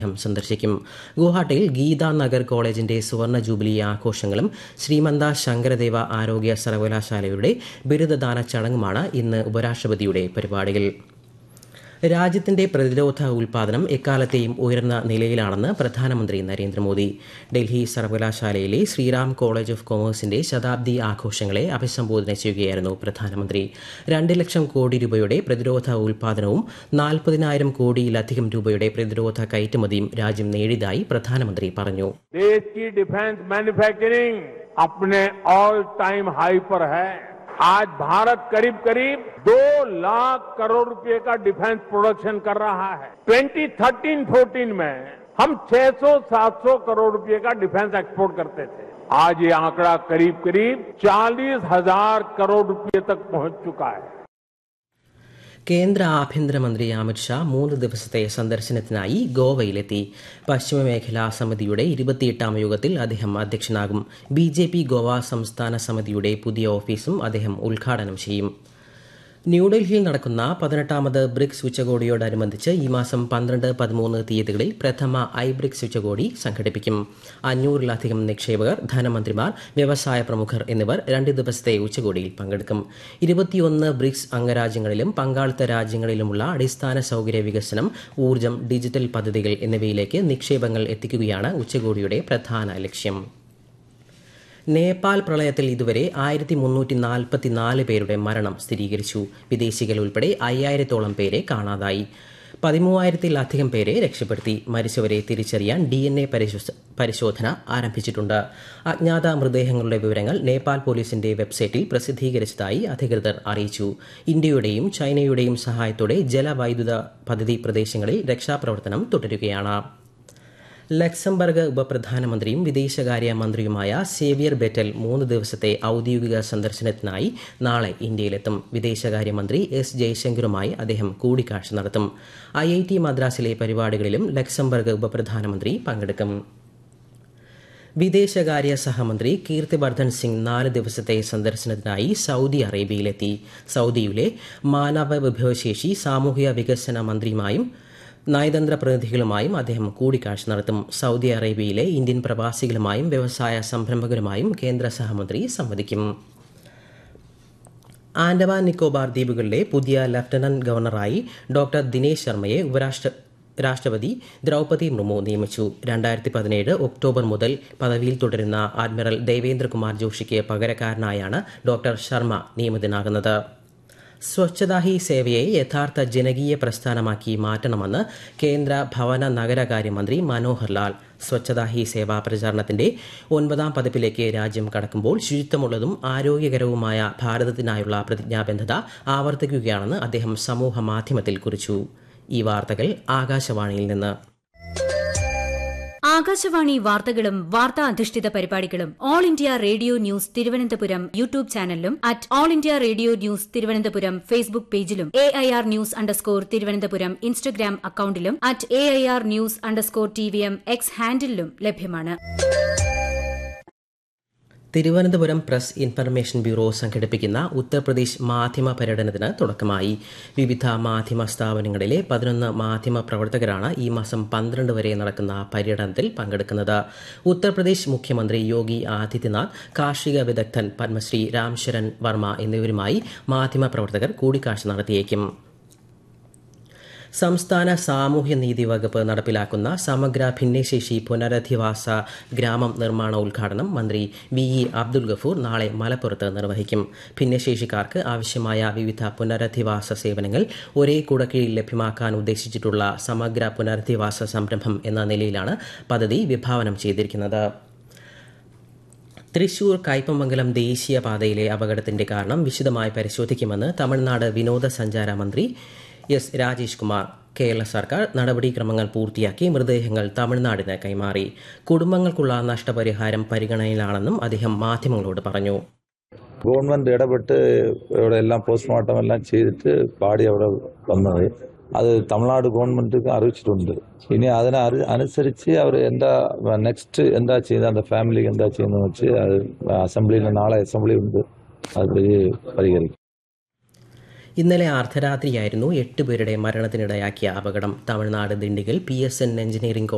അദ്ദേഹം സന്ദർശിക്കും ഗുവാഹട്ടിയിൽ ഗീതാ നഗർ കോളേജിന്റെ സുവർണ ജൂബിലി ആഘോഷങ്ങളും ശ്രീമന്ത ശങ്കരദേവ ആരോഗ്യ സർവകലാശാലയുടെ ബിരുദദാന ചടങ്ങുമാണ് ഇന്ന് ഉപരാഷ്ട്രപതിയുടെ പരിപാടികൾ രാജ്യത്തിന്റെ പ്രതിരോധ ഉൽപാദനം എക്കാലത്തെയും ഉയർന്ന നിലയിലാണെന്ന് പ്രധാനമന്ത്രി നരേന്ദ്രമോദി ഡൽഹി സർവകലാശാലയിലെ ശ്രീറാം കോളേജ് ഓഫ് കൊമേഴ്സിന്റെ ശതാബ്ദി ആഘോഷങ്ങളെ അഭിസംബോധന ചെയ്യുകയായിരുന്നു പ്രധാനമന്ത്രി രണ്ട് ലക്ഷം കോടി രൂപയുടെ പ്രതിരോധ ഉൽപാദനവും നാൽപ്പതിനായിരം കോടിയിലധികം രൂപയുടെ പ്രതിരോധ കയറ്റുമതിയും രാജ്യം നേടിയതായി പ്രധാനമന്ത്രി പറഞ്ഞു देश की डिफेंस मैन्युफैक्चरिंग अपने ऑल टाइम हाई पर है आज भारत करीब करीब दो लाख करोड़ रुपए का डिफेंस प्रोडक्शन कर रहा है 2013-14 में हम 600-700 करोड़ रुपए का डिफेंस एक्सपोर्ट करते थे आज ये आंकड़ा करीब करीब चालीस हजार करोड़ रुपए तक पहुंच चुका है കേന്ദ്ര ആഭ്യന്തരമന്ത്രി അമിത്ഷാ മൂന്ന് ദിവസത്തെ സന്ദർശനത്തിനായി ഗോവയിലെത്തി പശ്ചിമമേഖലാ സമിതിയുടെ ഇരുപത്തിയെട്ടാം യോഗത്തിൽ അദ്ദേഹം അധ്യക്ഷനാകും ബി ജെ പി ഗോവ സംസ്ഥാന സമിതിയുടെ പുതിയ ഓഫീസും അദ്ദേഹം ഉദ്ഘാടനം ചെയ്യും ന്യൂഡൽഹിയിൽ നടക്കുന്ന പതിനെട്ടാമത് ബ്രിക്സ് ഉച്ചകോടിയോടനുബന്ധിച്ച് ഈ മാസം പന്ത്രണ്ട് പതിമൂന്ന് തീയതികളിൽ പ്രഥമ ഐ ബ്രിക്സ് ഉച്ചകോടി സംഘടിപ്പിക്കും അഞ്ഞൂറിലധികം നിക്ഷേപകർ ധനമന്ത്രിമാർ വ്യവസായ പ്രമുഖർ എന്നിവർ രണ്ട് ദിവസത്തെ ഉച്ചകോടിയിൽ പങ്കെടുക്കും ഇരുപത്തിയൊന്ന് ബ്രിക്സ് അംഗരാജ്യങ്ങളിലും പങ്കാളിത്ത രാജ്യങ്ങളിലുമുള്ള അടിസ്ഥാന സൗകര്യ വികസനം ഊർജ്ജം ഡിജിറ്റൽ പദ്ധതികൾ എന്നിവയിലേക്ക് നിക്ഷേപങ്ങൾ എത്തിക്കുകയാണ് ഉച്ചകോടിയുടെ പ്രധാന ലക്ഷ്യം നേപ്പാൾ പ്രളയത്തിൽ ഇതുവരെ ആയിരത്തി മുന്നൂറ്റി നാൽപ്പത്തിനാല് പേരുടെ മരണം സ്ഥിരീകരിച്ചു വിദേശികൾ ഉൾപ്പെടെ അയ്യായിരത്തോളം പേരെ കാണാതായി പതിമൂവായിരത്തിലധികം പേരെ രക്ഷപ്പെടുത്തി മരിച്ചവരെ തിരിച്ചറിയാൻ ഡി എൻ എ പരിശോധന ആരംഭിച്ചിട്ടുണ്ട് അജ്ഞാത മൃതദേഹങ്ങളുടെ വിവരങ്ങൾ നേപ്പാൾ പോലീസിന്റെ വെബ്സൈറ്റിൽ പ്രസിദ്ധീകരിച്ചതായി അധികൃതർ അറിയിച്ചു ഇന്ത്യയുടെയും ചൈനയുടെയും സഹായത്തോടെ ജലവൈദ്യുത പദ്ധതി പ്രദേശങ്ങളിൽ രക്ഷാപ്രവർത്തനം തുടരുകയാണ് ലക്സംബർഗ് ഉപപ്രധാനമന്ത്രിയും വിദേശകാര്യ മന്ത്രിയുമായ സേവിയർ ബെറ്റൽ മൂന്ന് ദിവസത്തെ ഔദ്യോഗിക സന്ദർശനത്തിനായി നാളെ ഇന്ത്യയിലെത്തും വിദേശകാര്യമന്ത്രി എസ് ജയശങ്കറുമായി അദ്ദേഹം കൂടിക്കാഴ്ച നടത്തും ഐ ഐ ടി മദ്രാസിലെ പരിപാടികളിലും ലക്സംബർഗ് ഉപപ്രധാനമന്ത്രി പങ്കെടുക്കും വിദേശകാര്യ സഹമന്ത്രി കീർത്തിവർദ്ധൻ സിംഗ് നാല് ദിവസത്തെ സന്ദർശനത്തിനായി സൗദി അറേബ്യയിലെത്തി സൗദിയിലെ മാനവ വിഭവശേഷി സാമൂഹിക വികസന മന്ത്രിയുമായും നയതന്ത്ര പ്രതിനിധികളുമായും അദ്ദേഹം കൂടിക്കാഴ്ച നടത്തും സൗദി അറേബ്യയിലെ ഇന്ത്യൻ പ്രവാസികളുമായും വ്യവസായ സംരംഭകരുമായും കേന്ദ്ര സഹമന്ത്രി സംവദിക്കും ആൻഡമാൻ നിക്കോബാർ ദ്വീപുകളിലെ പുതിയ ലഫ്റ്റനന്റ് ഗവർണറായി ഡോക്ടർ ദിനേശ് ശർമ്മയെ ഉപരാഷ്ട്ര രാഷ്ട്രപതി ദ്രൗപതി മുർമു നിയമിച്ചു രണ്ടായിരത്തി പതിനേഴ് ഒക്ടോബർ മുതൽ പദവിയിൽ തുടരുന്ന അഡ്മിറൽ ദേവേന്ദ്രകുമാർ ജോഷിക്ക് പകരക്കാരനായാണ് ഡോക്ടർ ശർമ്മ നിയമിതനാകുന്നത് സ്വച്ഛതാ ഹി സേവയെ യഥാർത്ഥ ജനകീയ പ്രസ്ഥാനമാക്കി മാറ്റണമെന്ന് കേന്ദ്ര ഭവന നഗരകാര്യമന്ത്രി മനോഹർ ലാൽ സ്വച്ഛതാ ഹി സേവാ പ്രചാരണത്തിന്റെ ഒൻപതാം പതിപ്പിലേക്ക് രാജ്യം കടക്കുമ്പോൾ ശുചിത്വമുള്ളതും ആരോഗ്യകരവുമായ ഭാരതത്തിനായുള്ള പ്രതിജ്ഞാബദ്ധത ആവർത്തിക്കുകയാണെന്ന് അദ്ദേഹം സമൂഹ മാധ്യമത്തിൽ കുറിച്ചു ഈ വാർത്തകൾ ആകാശവാണിയിൽ നിന്ന് ആകാശവാണി വാർത്തകളും വാർത്താ അധിഷ്ഠിത പരിപാടികളും all India radio news Thiruvananthapuram YouTube ചാനലിലും at all India radio news Thiruvananthapuram Facebook പേജിലും A I R news underscore Thiruvananthapuram Instagram അക്കൌണ്ടിലും at A I R news underscore T V M X ഹാൻഡിലും ലഭ്യമാണ് തിരുവനന്തപുരം പ്രസ് ഇൻഫർമേഷൻ ബ്യൂറോ സംഘടിപ്പിക്കുന്ന ഉത്തർപ്രദേശ് മാധ്യമ പര്യടനത്തിന് തുടക്കമായി വിവിധ മാധ്യമ സ്ഥാപനങ്ങളിലെ പതിനൊന്ന് മാധ്യമ പ്രവർത്തകരാണ് ഈ മാസം പന്ത്രണ്ട് വരെ നടക്കുന്ന പര്യടനത്തിൽ പങ്കെടുക്കുന്നത് ഉത്തർപ്രദേശ് മുഖ്യമന്ത്രി യോഗി ആദിത്യനാഥ് കാർഷിക വിദഗ്ധൻ പത്മശ്രീ രാംശരൺ വർമ്മ എന്നിവരുമായി മാധ്യമ പ്രവർത്തകർ കൂടിക്കാഴ്ച നടത്തിയേക്കും സംസ്ഥാന സാമൂഹ്യനീതി വകുപ്പ് നടപ്പിലാക്കുന്ന സമഗ്ര ഭിന്നശേഷി പുനരധിവാസ ഗ്രാമം നിർമ്മാണ ഉദ്ഘാടനം മന്ത്രി വി ഇ അബ്ദുൽ ഗഫൂർ നാളെ മലപ്പുറത്ത് നിർവഹിക്കും ഭിന്നശേഷിക്കാർക്ക് ആവശ്യമായ വിവിധ പുനരധിവാസ സേവനങ്ങൾ ഒരേ കുടക്കീഴിൽ ലഭ്യമാക്കാൻ ഉദ്ദേശിച്ചിട്ടുള്ള സമഗ്ര പുനരധിവാസ സംരംഭം എന്ന നിലയിലാണ് പദ്ധതി വിഭാവനം ചെയ്തിരിക്കുന്നത് തൃശൂർ കയ്പമംഗലം ദേശീയപാതയിലെ അപകടത്തിന്റെ കാരണം വിശദമായി പരിശോധിക്കുമെന്ന് തമിഴ്നാട് വിനോദസഞ്ചാര മന്ത്രി എസ് രാജേഷ് കുമാർ കേരള സർക്കാർ നടപടിക്രമങ്ങൾ പൂർത്തിയാക്കി മൃതദേഹങ്ങൾ തമിഴ്നാടിന് കൈമാറി കുടുംബങ്ങൾക്കുള്ള നഷ്ടപരിഹാരം പരിഗണനയിലാണെന്നും അദ്ദേഹം മാധ്യമങ്ങളോട് പറഞ്ഞു ഗവൺമെന്റ് ഇടപെട്ട് ഇവിടെ എല്ലാം പോസ്റ്റ്മോർട്ടം എല്ലാം ചെയ്തിട്ട് ബാഡി അവിടെ വന്നത് അത് തമിഴ്നാട് ഗവൺമെന്റിക്ക് അറിയിച്ചിട്ടുണ്ട് ഇനി അതിനെ അറി- അനുസരിച്ച് അവർ എന്താ നെക്സ്റ്റ് എന്താ ചെയ്യുന്നത് அந்த ഫാമിലിക്ക് എന്താ ചെയ്യുന്നത് വെച്ച് അത് അസംബ്ലിയിൽ നാളെ അസംബ്ലി ഉണ്ട് അത് പരിഹരിക്കും ഇന്നലെ അർദ്ധരാത്രിയായിരുന്നു എട്ട് പേരുടെ മരണത്തിനിടയാക്കിയ അപകടം Tamil Nadu Dindigul P S N engineering